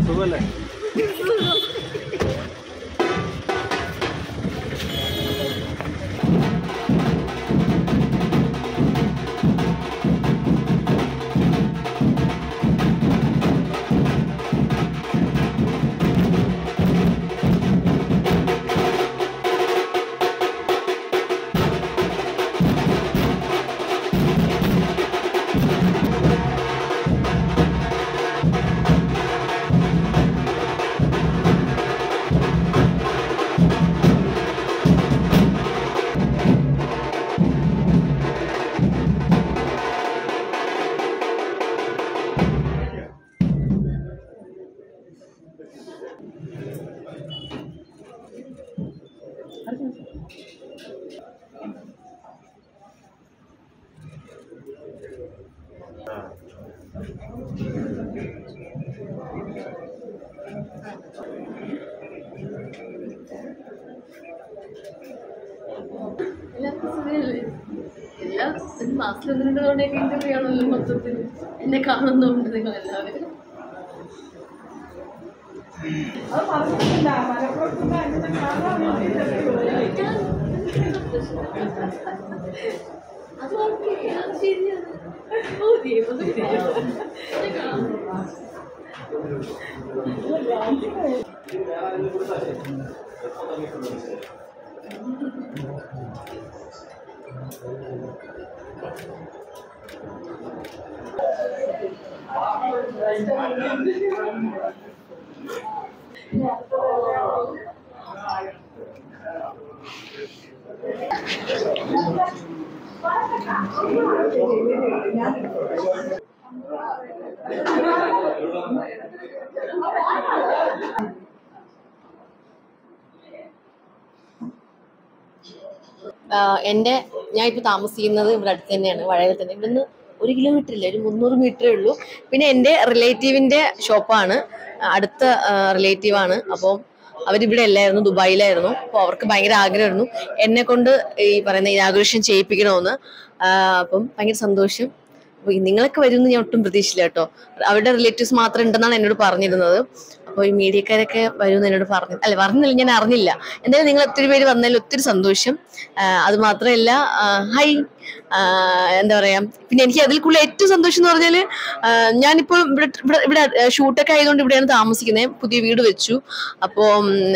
സുഖമല്ലേ എല്ലാവർക്കും സുഖമല്ലേ എല്ലാ ഒരു മാസത്തിൽ ഒന്ന് രണ്ട് തവണയൊക്കെ ഇന്റർവ്യൂ ആണല്ലോ മൊത്തത്തിൽ എന്നെ കാണുന്നുണ്ട് നിങ്ങൾ എല്ലാവരും അത് ഓക്കെ അത് ശരിയാണ് മതി മതി ഞാൻ കാണാം ആഹ് എൻ്റെ ഞാൻ ഇപ്പോൾ താമസിക്കുന്നത് ഇവിടെ അടുത്ത് തന്നെയാണ് വഴയിൽ തന്നെ ഇവിടുന്ന് ഒരു കിലോമീറ്റർ ഇല്ല ഒരു മുന്നൂറ് മീറ്ററേ ഉള്ളൂ പിന്നെ എൻ്റെ റിലേറ്റീവിൻ്റെ ഷോപ്പാണ് അടുത്ത റിലേറ്റീവാണ് അപ്പോൾ അവരിവിടെ അല്ലായിരുന്നു ദുബായിലായിരുന്നു അപ്പോൾ അവർക്ക് ഭയങ്കര ആഗ്രഹമായിരുന്നു എന്നെ കൊണ്ട് ഈ പറയുന്ന ഇനാഗുറേഷൻ ചെയ്യിപ്പിക്കണമെന്ന് ആഹ് അപ്പം ഭയങ്കര സന്തോഷം അപ്പോൾ നിങ്ങളൊക്കെ വരുമെന്ന് ഞാൻ ഒട്ടും പ്രതീക്ഷിച്ചില്ല കേട്ടോ അവരുടെ റിലേറ്റീവ്സ് മാത്രം ഉണ്ടെന്നാണ് എന്നോട് പറഞ്ഞിരുന്നത് അപ്പോൾ ഈ മീഡിയക്കാരൊക്കെ വരുമെന്ന് എന്നോട് പറഞ്ഞു അല്ല പറഞ്ഞില്ല ഞാൻ അറിഞ്ഞില്ല എന്തായാലും നിങ്ങൾ ഒത്തിരി പേര് വന്നതിൽ ഒത്തിരി സന്തോഷം ആഹ് അത് മാത്രമല്ല ആഹ് ഹൈ ആഹ് എന്താ പറയാ പിന്നെ എനിക്ക് അതിൽ കൂടുതൽ ഏറ്റവും സന്തോഷം എന്ന് പറഞ്ഞാല് ആഹ് ഞാനിപ്പോൾ ഇവിടെ ഇവിടെ ഇവിടെ ഷൂട്ടൊക്കെ ആയതുകൊണ്ട് ഇവിടെയാണ് താമസിക്കുന്നത് പുതിയ വീട് വെച്ചു അപ്പോൾ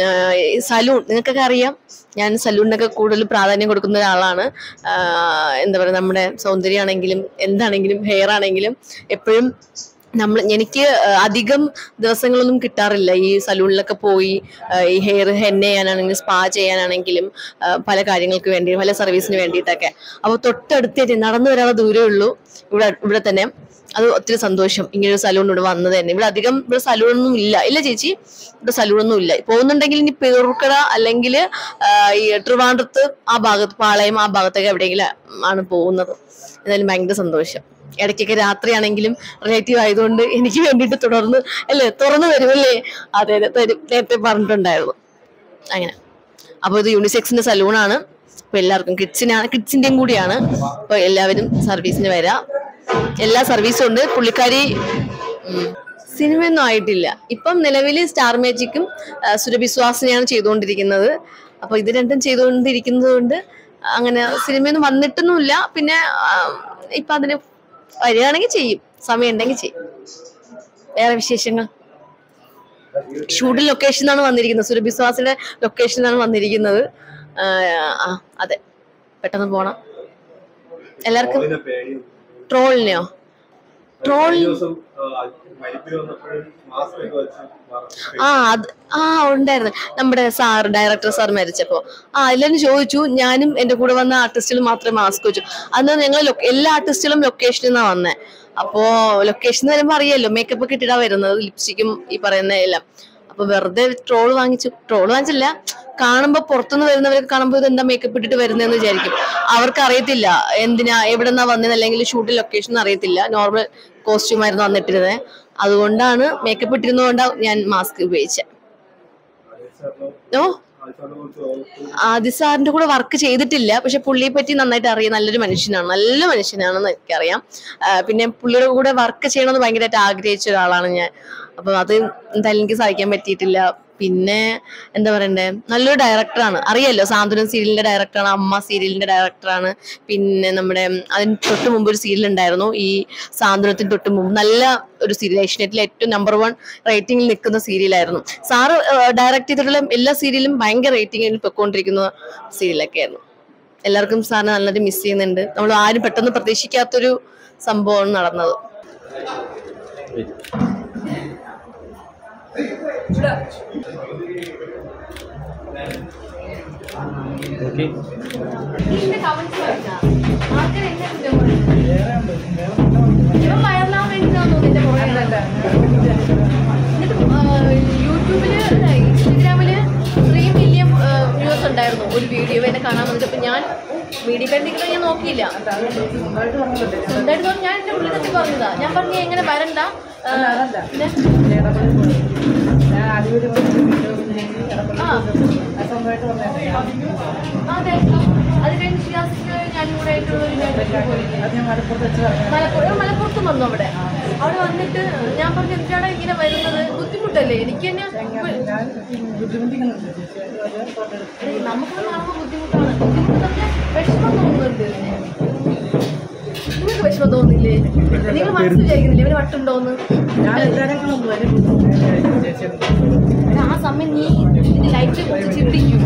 സലൂൺ നിങ്ങൾക്കൊക്കെ അറിയാം ഞാൻ സലൂണിനൊക്കെ കൂടുതൽ പ്രാധാന്യം കൊടുക്കുന്ന ഒരാളാണ് ആഹ് എന്താ പറയുക നമ്മുടെ സൗന്ദര്യമാണെങ്കിലും എന്താണെങ്കിലും ഹെയർ ആണെങ്കിലും എപ്പോഴും നമ്മൾ എനിക്ക് അധികം ദിവസങ്ങളൊന്നും കിട്ടാറില്ല ഈ സലൂണിലൊക്കെ പോയി ആ, ഈ ഹെയർ ഹെന്ന ചെയ്യാനാണെങ്കിലും സ്പാ ചെയ്യാനാണെങ്കിലും ആ, പല കാര്യങ്ങൾക്ക് വേണ്ടി പല സർവീസിന് വേണ്ടിയിട്ടൊക്കെ അപ്പോൾ തൊട്ടടുത്ത് നടന്നു വരാനുള്ള ദൂരമേ ഉള്ളൂ ഇവിടെ ഇവിടെ തന്നെ അത് ഒത്തിരി സന്തോഷം ഇങ്ങനെ ഒരു സലൂൺ ഇവിടെ വന്നത് തന്നെ ഇവിടെ അധികം ഇവിടെ സലൂണൊന്നും ഇല്ല ഇല്ല ചേച്ചി ഇവിടെ സലൂണൊന്നും ഇല്ല പോകുന്നുണ്ടെങ്കിൽ ഇനി പേർക്കട അല്ലെങ്കിൽ ഈ ട്രിവാൻഡ്രത്ത് ആ ഭാഗത്ത് പാളയം ആ ഭാഗത്തൊക്കെ എവിടെയെങ്കിലും ആണ് പോകുന്നത് എന്തായാലും ഭയങ്കര സന്തോഷം ഇടയ്ക്കൊക്കെ രാത്രിയാണെങ്കിലും റിലേറ്റീവ് ആയതുകൊണ്ട് എനിക്ക് വേണ്ടിയിട്ട് തുടർന്ന് അല്ലേ തുറന്നു തരുമല്ലേ അതെ അതെ തരും നേരത്തെ പറഞ്ഞിട്ടുണ്ടായിരുന്നു അങ്ങനെ അപ്പോൾ ഇത് യൂണിസെക്സിന്റെ സലൂണാണ് അപ്പോൾ എല്ലാവർക്കും കിഡ്സിനാണ് കിഡ്സിന്റെയും കൂടിയാണ് അപ്പോൾ എല്ലാവരും സർവീസിന് വരാം എല്ലാ സർവീസും ഉണ്ട് പുള്ളിക്കാരി ഉം, സിനിമയൊന്നും ആയിട്ടില്ല ഇപ്പം നിലവിൽ സ്റ്റാർ മാജിക്കും ആ, സുരഭി സുഹാസിനെയാണ് ചെയ്തുകൊണ്ടിരിക്കുന്നത് അപ്പോൾ ഇത് രണ്ടും ചെയ്തുകൊണ്ടിരിക്കുന്നത് കൊണ്ട് അങ്ങനെ സിനിമയൊന്നും വന്നിട്ടൊന്നുമില്ല പിന്നെ ആ, ഇപ്പം അതിന് വരികയാണെങ്കിൽ ചെയ്യും സമയം ഉണ്ടെങ്കിൽ ചെയ്യും വേറെ വിശേഷങ്ങൾ ഷൂട്ടിംഗ് ലൊക്കേഷനാണ് വന്നിരിക്കുന്നത് സുരഭി സുഹാസിന്റെ ലൊക്കേഷനാണ് വന്നിരിക്കുന്നത് ആ, ആ അതെ പെട്ടെന്ന് പോണം എല്ലാവർക്കും ട്രോളിനെ പേടി ട്രോളിനെയോ ട്രോൾ കഴിഞ്ഞ ദിവസം മരിപ്പിൽ വന്നപ്പോഴും മാസ്ക് ഒക്കെ വെച്ച് മറ- ആ അത് ആ ഉണ്ടായിരുന്നു നമ്മുടെ സാർ ഡയറക്ടർ സാർ മരിച്ചപ്പോ ആ എല്ലാവരും ചോദിച്ചു ഞാനും എന്റെ കൂടെ വന്ന ആർട്ടിസ്റ്റുകൾ മാത്രമേ മാസ്ക് വെച്ചു അന്ന് ഞങ്ങൾ ലൊ- എല്ലാ ആർട്ടിസ്റ്റുകളും ലൊക്കേഷനിൽ നിന്നാണ് വന്നേ അപ്പോ ലൊക്കേഷൻ വരുമ്പോ അറിയാലോ മേക്കപ്പ് ഒക്കെ ഇട്ടിട്ടാ വരുന്നത് ലിപ്സ്റ്റിക്കും ഈ പറയുന്ന എല്ലാം അപ്പൊ വെറുതെ ട്രോൾ വാങ്ങിച്ചു ട്രോൾ വാങ്ങിച്ചില്ല കാണുമ്പോ പുറത്തുനിന്ന് വരുന്നവരൊക്കെ കാണുമ്പോൾ ഇത് എന്താ മേക്കപ്പ് ഇട്ടിട്ട് വരുന്നതെന്ന് വിചാരിക്കും അവർക്ക് അറിയത്തില്ല എന്തിനാ എവിടെ നിന്നാ വന്നത് അല്ലെങ്കിൽ ഷൂട്ട് ലൊക്കേഷൻ അറിയത്തില്ല നോർമൽ കോസ്റ്റ്യൂം ആയിരുന്നു വന്നിട്ടിരുന്നത് അതുകൊണ്ടാണ് മേക്കപ്പ് ഇട്ടിരുന്നതുകൊണ്ടാണ് ഞാൻ മാസ്ക് ഉപയോഗിച്ചത് ആദേശ് സാറിന് ഓ ആൾക്കാരെ കുറിച്ച് ആദി സാറിന്റെ കൂടെ വർക്ക് ചെയ്തിട്ടില്ല പക്ഷെ പുള്ളിയെ പറ്റി നന്നായിട്ട് അറിയാം നല്ലൊരു മനുഷ്യനാണ് നല്ല മനുഷ്യനാണെന്ന് എനിക്കറിയാം ആ, പിന്നെ പുള്ളിയുടെ കൂടെ വർക്ക് ചെയ്യണമെന്ന് ഭയങ്കരമായിട്ട് ആഗ്രഹിച്ച ഒരാളാണ് ഞാൻ അപ്പൊ അത് എന്തായാലും എനിക്ക് സഹിക്കാൻ പറ്റിയിട്ടില്ല പിന്നെ എന്താ പറയണ്ടേ നല്ലൊരു ഡയറക്ടറാണ് അറിയാലോ സാന്ത്വനം സീരിയലിന്റെ ഡയറക്ടറാണ് അമ്മ സീരിയലിന്റെ ഡയറക്ടറാണ് പിന്നെ നമ്മുടെ അതിന് തൊട്ട് മുമ്പ് ഒരു സീരിയൽ ഉണ്ടായിരുന്നു ഈ സാന്ത്വനത്തിന് തൊട്ട് മുമ്പ് നല്ല ഒരു സീരിയൽ ഏഷ്യനെറ്റിലെ ഏറ്റവും നമ്പർ വൺ റേറ്റിംഗിൽ നിൽക്കുന്ന സീരിയലായിരുന്നു സാറ് ഡയറക്ട് ചെയ്തിട്ടുള്ള എല്ലാ സീരിയലും ഭയങ്കര റേറ്റിംഗിൽ പൊയ്ക്കൊണ്ടിരിക്കുന്ന സീരിയലൊക്കെ ആയിരുന്നു എല്ലാവർക്കും സാറിനെ നന്നായിട്ട് മിസ് ചെയ്യുന്നുണ്ട് നമ്മൾ ആരും പെട്ടെന്ന് പ്രതീക്ഷിക്കാത്തൊരു സംഭവമാണ് നടന്നത് ഓക്കെ ഇതിന്റെ comments വായിച്ചാ? ആൾക്കാര് എന്നെ കുറ്റം പറയും. ഇവൻ വയറിലാവാൻ വേണ്ടിയിട്ടാണെന്ന് തോന്നുന്നു ഇതിന്റെ പുറകെ നടക്കുന്നത്. എന്നിട്ട് ആ, യൂട്യൂബില് അല്ല, ഇൻസ്റ്റഗ്രാമില് ത്രീ മില്യൺ വ്യൂസ് ഉണ്ടായിരുന്നു ഒരു വീഡിയോ എന്നെ കാണാൻ വന്നിട്ട് അപ്പൊ ഞാൻ മീഡിയ കണ്ടിരിക്കുന്നത് ഞാൻ നോക്കിയില്ല സ്വന്തമായിട്ട് പറഞ്ഞ് ഞാൻ എന്റെ ഉള്ളിൽ തന്നെ പറഞ്ഞതാ ഞാൻ പറഞ്ഞു എങ്ങനെ വരണ്ട ആ, പിന്നെ ആ അതെ അത് കഴിഞ്ഞ് ഷിയാസിക്ക് ഞാനും കൂടെ ആയിട്ടുള്ള ഒരു ഇതായിട്ട് പോയില്ലേ? മലപ്പുറം മലപ്പുറത്ത് വന്നു അവിടെ അവിടെ വന്നിട്ട് ഞാൻ പറഞ്ഞു എന്തിനാണ് ഇങ്ങനെ വരുന്നത് ബുദ്ധിമുട്ടല്ലേ എനിക്ക് തന്നെ ഏയ് നമുക്ക് കാണുമ്പോൾ ബുദ്ധിമുട്ടാണ് ബുദ്ധിമുട്ടൊക്കെ വിഷമം തോന്നുന്നുണ്ട് നിങ്ങൾക്ക് വിഷമം തോന്നില്ലേ നിങ്ങൾ മനസ്സിൽ വിചാരിക്കുന്നില്ലേ ഇവന് വട്ടുണ്ടോന്ന് എടാ, ആ സമയം നീ ലൈഫിനെ കുറിച്ച് ചിന്തിക്കും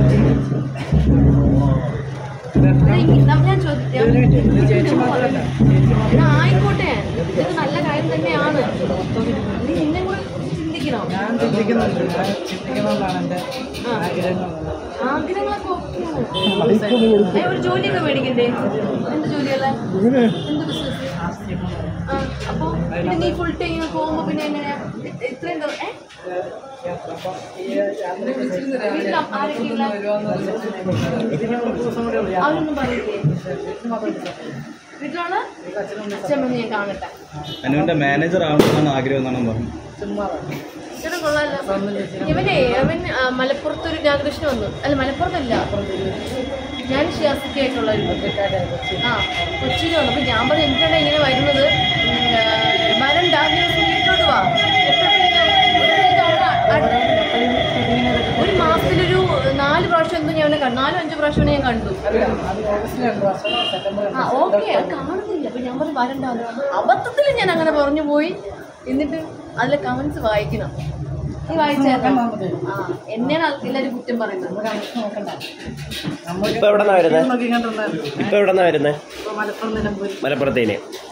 എടാ, ഇങ്ങ- ന- ഞാൻ ചോദിക്കാം എടാ, ആയിക്കോട്ടെ ഇതൊക്കെ നല്ല കാര്യം തന്നെയാണ് നീ നിന്നെ കൂടെ ചിന്തിക്കണം ഞാൻ ചിന്തിക്കുന്നുണ്ട് ഞാൻ ചിന്തിക്കണമെന്നാണ് എൻ്റെ ആ. ആഗ്രഹങ്ങൾ ആഗ്രഹങ്ങളൊക്കെ ഒക്കെയാണ് ഏ, ഒരു ജോലിയൊക്കെ മേടിക്കണ്ടേ എന്ത് ജോലിയല്ല എന്ത് ബിസിനസ് ആ അപ്പൊ പിന്നെ നീ ഫുൾ ടൈം ഇങ്ങനെ പോകുമ്പോ പിന്നെ എങ്ങനെയാ ഇ- ഇത്രയും ദിവസം ഏ അപ്പം ഈ യാത്രയ്ക്ക് വീട്ടിൽ ആരൊക്കെയുള്ള ഇതിനുള്ള ദിവസം കൂടെ ഉള്ളൂ അവരൊന്നും പറയില്ലേ വീട്ടിലുള്ള അച്ഛമ്മ ഞാൻ കാണട്ടെ അനുവിന്റെ മാനേജർ ആവണമെന്നാണ് ആഗ്രഹം എന്നാണ് പറഞ്ഞത് ചുമ്മാ ചേട്ടാ കൊള്ളാലോ ഇവനെ അവൻ ആ, മലപ്പുറത്ത് ഒരു ഇനാഗ്രേഷൻ വന്നു അല്ല മലപ്പുറത്തല്ല ഞാൻ ഷിയാസിക്കായിട്ടുള്ള ഒരു ആ കൊച്ചിയിൽ വന്നു അപ്പൊ ഞാൻ പറഞ്ഞു എന്തിനാണ് ഇങ്ങനെ വരുന്നത് ഉം, ആ, വരണ്ട നീ വീട്ടിലോട്ട് വാ എപ്പോഴും ഒരു തവണ അട്- ഒരു മാസത്തിലൊരു നാല് പ്രാവശ്യം എന്തോ ഞാൻ അവനെ കണ്ടു നാലോ അഞ്ചോ പ്രാവശ്യം അവനെ ഞാൻ കണ്ടു അല്ല അത് ഓഗസ്റ്റ് രണ്ട് വർഷം സെപ്റ്റംബർ ആ ഓക്കെ അത് കാണുന്നില്ല അപ്പൊ ഞാൻ പറഞ്ഞു വരണ്ട അബദ്ധത്തിൽ ഞാൻ അങ്ങനെ പറഞ്ഞു പോയി എന്നിട്ട് അതിലെ കമന്റ്സ് വായിക്കണം നീ വായിച്ചായിരുന്നു ആ എന്നെയാണ് ആൾ- എല്ലാവരും കുറ്റം പറയുന്നത് നോക്കണ്ട ഇപ്പൊ എവിടെന്നാ വരുന്നത് നോക്കിക്കൊണ്ടിരുന്നാൽ ഇപ്പൊ എവിടെന്നാ വരുന്നത് ഇപ്പോൾ മലപ്പുറം നിലമ്പൂർ മലപ്പുറത്തേന്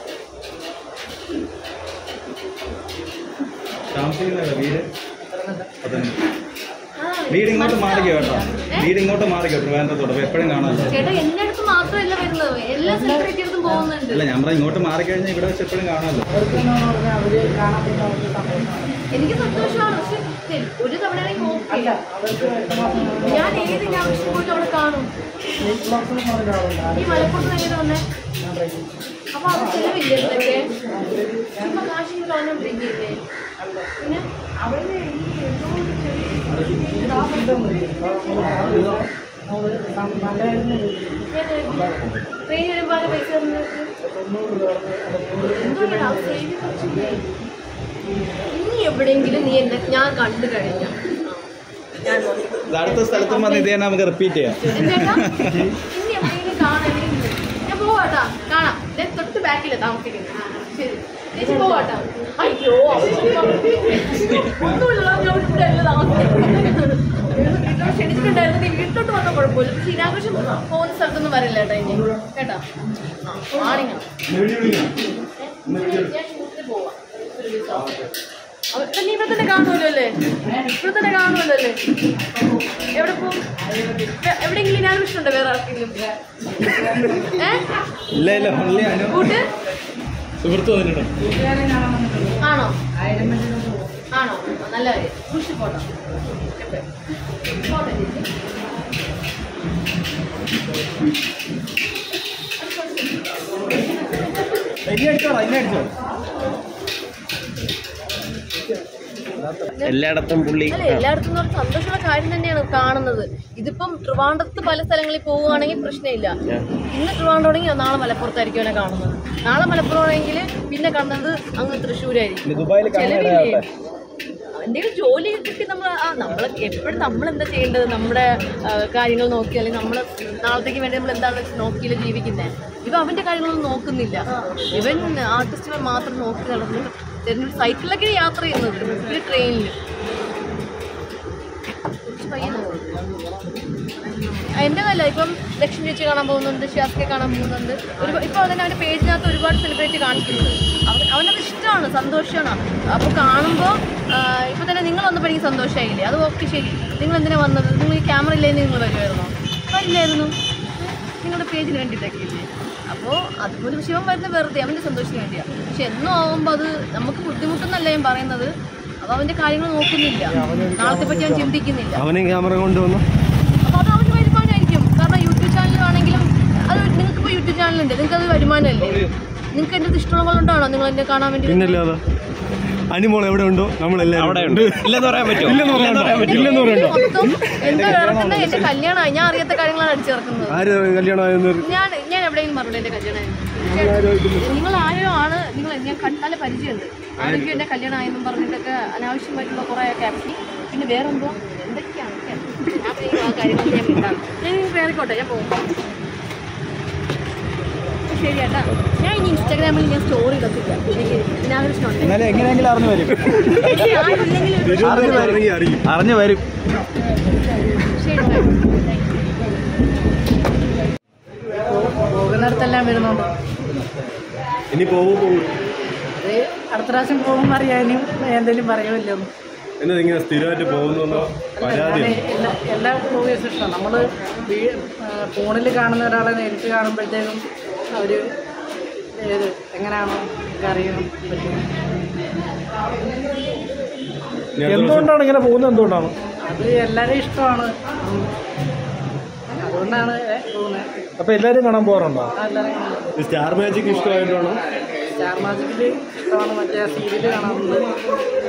താമസിക്കുന്ന വീട് പത്തനംതിട്ട. ആ, വീട് ഇങ്ങോട്ട് മാറിക്കോ കേട്ടോ ഏ? വീട് ഇങ്ങോട്ട് മാറിക്കോ ട്രിവാൻഡ്രത്തോട്ട് അപ്പൊ എപ്പോഴും കാണാമല്ലോ ചേട്ടാ എന്റെ അടുത്ത് മാത്രമല്ല വരുന്നത് എല്ലാ സെലിബ്രിറ്റീസും പോകുന്നുണ്ട് അല്ല ഞാൻ പറഞ്ഞ ഇങ്ങോട്ട് മാറിക്കഴിഞ്ഞാൽ ഇവിടെ വെച്ച് എപ്പോഴും കാണാമല്ലോ അവർക്കെന്ന് പറഞ്ഞാൽ അവർ കാണാൻ പറ്റുന്ന അവർക്ക് സന്തോഷമാണ് എനിക്ക് സന്തോഷമാണ് പക്ഷെ ശരി, ഒരു തവണയാണെങ്കിൽ ഓക്കെ അല്ല അവർക്ക് എട്ട് മാസം ഞാൻ ഏതിന്റെ ആവശ്യം പോയിട്ട് അവിടെ കാണും ബ്ലോക്സിൽ പറഞ്ഞ ആളുണ്ട് ഈ മലപ്പുറത്ത് എങ്ങനെ വന്നേ ഞാൻ പറയുന്നത് അപ്പൊ അത് ചെലവില്ല ഇതിനൊക്കെ ചുമ്മാ കാശിന് കളഞ്ഞോണ്ടിരിക്കില്ലേ പിന്നെ അവരുടെ ഈ എന്തോ ഒരു ചെറിയ ട്രെയിൻ വരുമ്പോൾ പൈസ തന്നിട്ട് എന്തുകൊണ്ടാ ട്രെയിനിനെ കുറിച്ചില്ലേ? ഇനി എവിടെയെങ്കിലും നീ എന്നെ ഞാൻ കണ്ടു കഴിഞ്ഞു ഞാൻ നോക്കി. ഇത് അടുത്ത സ്ഥലത്തും വന്ന് ഇത് തന്നെ നമുക്ക് റിപ്പീറ്റ് ചെയ്യാം എന്തേട്ടാ? ഇനി എവിടെയെങ്കിലും കാണാനെങ്കിൽ ഞാൻ പോവാട്ടാ കാണാം ഞാൻ തൊട്ട് ബാക്കില് താമസിക്കുന്നത് ആ, ശരി ചേച്ചി പോവാട്ടാ അയ്യോ ഒന്നുമില്ല ഞാൻ ഇവിടെ അല്ല താമസിക്കുന്നത് വീട്ടിലോട്ട് ക്ഷണിച്ചിട്ടുണ്ടായിരുന്നു നീ വീട്ടിലോട്ട് വന്ന കുഴപ്പമില്ല പക്ഷെ ഇനാഘോഷം പോകുന്ന സ്ഥലത്തൊന്നും വരില്ല കേട്ടോ ഇനി കേട്ടോ ആ ആണിങ്ങ ഞാൻ ഷൂട്ടിന് പോവാം ഒരു ദിവസം അവിടെ നീ ഇവിടെ തന്നെ കാണുമല്ലോ അല്ലേ ഇവിടെ തന്നെ കാണുമല്ലോ അല്ലേ എവിടെ പോകും എ- എവിടെയെങ്കിലും ഇനാഗ്രേഷൻ ഉണ്ടോ വേറെ ആർക്കെങ്കിലും ഏ ഇല്ല ഇല്ല only അനു കൂട്ട് സുഹൃത്ത് വന്നിട്ടുണ്ടോ ആണോ ആയിരം മിനിറ്റ് പോകും ആണോ ആ, നല്ല കാര്യം സൂക്ഷിച്ച് പോട്ടോ എപ്പെ? പോട്ടെ ചേച്ചി ഇനി അടിച്ചോളാം ഇനി അടിച്ചോ എല്ലായിടത്തും പുള്ളി അല്ല എല്ലായിടത്തും എന്ന് പറഞ്ഞാൽ സന്തോഷമുള്ള കാര്യം തന്നെയാണ് കാണുന്നത് ഇതിപ്പം ട്രിവാൻഡ്രത്ത് പല സ്ഥലങ്ങളിൽ പോവുകയാണെങ്കിൽ പ്രശ്നമില്ല ഇന്ന് ട്രിവാൻഡ്രമാണെങ്കിൽ നാളെ മലപ്പുറത്തായിരിക്കും അവനെ കാണുന്നത് നാളെ മലപ്പുറമാണെങ്കിൽ പിന്നെ കാണുന്നത് അങ്ങ് തൃശ്ശൂരായിരിക്കും ദുബായിൽ ചെലവില്ലേ എന്തെങ്കിലും ജോലി കിട്ടി നമ്മൾ ആ നമ്മൾ എപ്പോഴും നമ്മൾ എന്താ ചെയ്യേണ്ടത് നമ്മുടെ ആ, കാര്യങ്ങൾ നോക്കി അല്ലെങ്കിൽ നമ്മൾ നാളത്തേക്ക് വേണ്ടി നമ്മൾ എന്താണ് നോക്കിയില്ല ജീവിക്കുന്നത് ഇവ അവന്റെ കാര്യങ്ങളൊന്നും നോക്കുന്നില്ല ഇവൻ ആർട്ടിസ്റ്റിനെ മാത്രം നോക്കി നടന്ന് തെരഞ്ഞെടുപ്പ് സൈക്കിളിലൊക്കെ യാത്ര ചെയ്യുന്നത് പിന്നെ ട്രെയിനിൽ കുറച്ച് പയ്യെ എൻ്റെ അല്ല ഇപ്പം ലക്ഷ്മി ചേച്ചി കാണാൻ പോകുന്നുണ്ട് ഷിയാസ്കെ കാണാൻ പോകുന്നുണ്ട് ഒരു ഇപ്പോൾ തന്നെ അവൻ്റെ പേജിനകത്ത് ഒരുപാട് സെലിബ്രിറ്റി കാണിക്കുന്നുണ്ട് അവൻ അവനത് ഇഷ്ടമാണ് സന്തോഷമാണ് അപ്പോൾ കാണുമ്പോൾ ഇപ്പോൾ തന്നെ നിങ്ങൾ വന്നപ്പോൾ എനിക്ക് സന്തോഷമായില്ലേ അത് ഓക്കെ ശരി നിങ്ങൾ എന്തിനാണ് വന്നത് നിങ്ങൾ ഈ ക്യാമറ ഇല്ലെങ്കിൽ നിങ്ങൾ വരുമായിരുന്നോ വരില്ലായിരുന്നു നിങ്ങളുടെ പേജിന് വേണ്ടിയിട്ടൊക്കെ ഇല്ലേ അപ്പോൾ അതുപോലെ വിഷയം വരുന്നത് വെറുതെ അവൻ്റെ സന്തോഷത്തിന് വേണ്ടിയാണ് പക്ഷെ എന്നും ആവുമ്പോൾ അത് നമുക്ക് ബുദ്ധിമുട്ടെന്നല്ല ഞാൻ പറയുന്നത് അപ്പോൾ അവൻ്റെ കാര്യങ്ങൾ നോക്കുന്നില്ല നാളത്തെ പറ്റി അവൻ ചിന്തിക്കുന്നില്ല അവനെ ക്യാമറ കൊണ്ടുവന്നു അപ്പോൾ അത് അവന് വരുമാനമായിരിക്കും കാരണം യൂട്യൂബ് ചാനലാണെങ്കിലും അത് നിങ്ങൾക്ക് ഇപ്പോൾ യൂട്യൂബ് ചാനലുണ്ട് നിങ്ങൾക്ക് അത് വരുമാനമല്ലേ നിങ്ങൾക്ക് എൻ്റെ ഇഷ്ടമുള്ള കൊണ്ടാണോ നിങ്ങൾ എന്നെ കാണാൻ വേണ്ടി പിന്നല്ലാതെ അനിമോൾ എവിടെ ഉണ്ടോ നമ്മളെല്ലാം അവിടെ ഉണ്ട് ഇല്ലെന്ന് പറയാൻ പറ്റുമോ ഇല്ലെന്ന് പറയാൻ പറ്റും ഇല്ലെന്ന് പറയണ്ടോ മൊത്തം എന്റെ ഇറക്കുന്ന എന്റെ കല്യാണമായി ഞാൻ അറിയാത്ത കാര്യങ്ങളാണ് അടിച്ചിറക്കുന്നത് ആര് കല്യാണമായെന്ന് ഞാൻ ഞാൻ എവിടെയെങ്കിലും പറഞ്ഞു എന്റെ കല്യാണം നിങ്ങൾ ആരോ ആണ് നിങ്ങൾ ഞാൻ കണ്ട് നല്ല പരിചയമുണ്ട് ആരെങ്കിലും എന്റെ കല്യാണം ആയെന്നും പറഞ്ഞിട്ടൊക്കെ അനാവശ്യമായിട്ടുള്ള കുറെ ക്യാപ്ഷൻ പിന്നെ വേറെ എന്തോ എന്തൊക്കെയാണ് ഒക്കെ. ഞാൻ പിന്നെ ആ കാര്യങ്ങൾ ഞാൻ വിട്ടാണ് ഞാൻ ഇനി വേറിക്കോട്ടെ ഞാൻ പോകും ശരി ചേട്ടാ ഞാൻ ഇനി ഇൻസ്റ്റാഗ്രാമിൽ ഞാൻ സ്റ്റോറി ഇടത്തില്ല എനിക്ക് ഇനാഗ്രേഷൻ ഉണ്ട് എങ്ങനെയെങ്കിലും അറിഞ്ഞു വരും ആരില്ലെങ്കിൽ അറിഞ്ഞു അറിയും അറിഞ്ഞു വരും ശരി പോകുന്നിടത്തെല്ലാം വരുന്നുണ്ട് ഇനി പോകും പോകും അത് അടുത്ത പ്രാവശ്യം പോകുമ്പോൾ അറിയാനും എന്തെങ്കിലും പറയുമല്ലോ എന്നാ ഇങ്ങനെ സ്ഥിരമായിട്ട് പോകുന്നു പരാതി എല്ലാ എല്ലാ മൂവീസും ഇഷ്ടമാണ് നമ്മൾ ഫോണിൽ കാണുന്ന ഒരാളെ നേരിട്ട് കാണുമ്പോഴത്തേക്കും അവർ ഏത് എങ്ങനെയാണോ ഒക്കെ അറിയാൻ പറ്റും എന്തുകൊണ്ടാണ് ഇങ്ങനെ പോകുന്നത് എന്തുകൊണ്ടാണ് അത് എല്ലാവരും ഇഷ്ടമാണ് ഉം. അതുകൊണ്ടാണ് പോകുന്നത് അപ്പൊ എല്ലാരും കാണാൻ പോകാറുണ്ടോ എല്ലാവരും കാണുന്നത് സ്റ്റാർ മാജിക് ഇഷ്ടമായിട്ടാണോ സ്റ്റാർ മാജിക്കിൽ ഇഷ്ടമാണ് മറ്റേ സീരിയൽ കാണാറുണ്ട്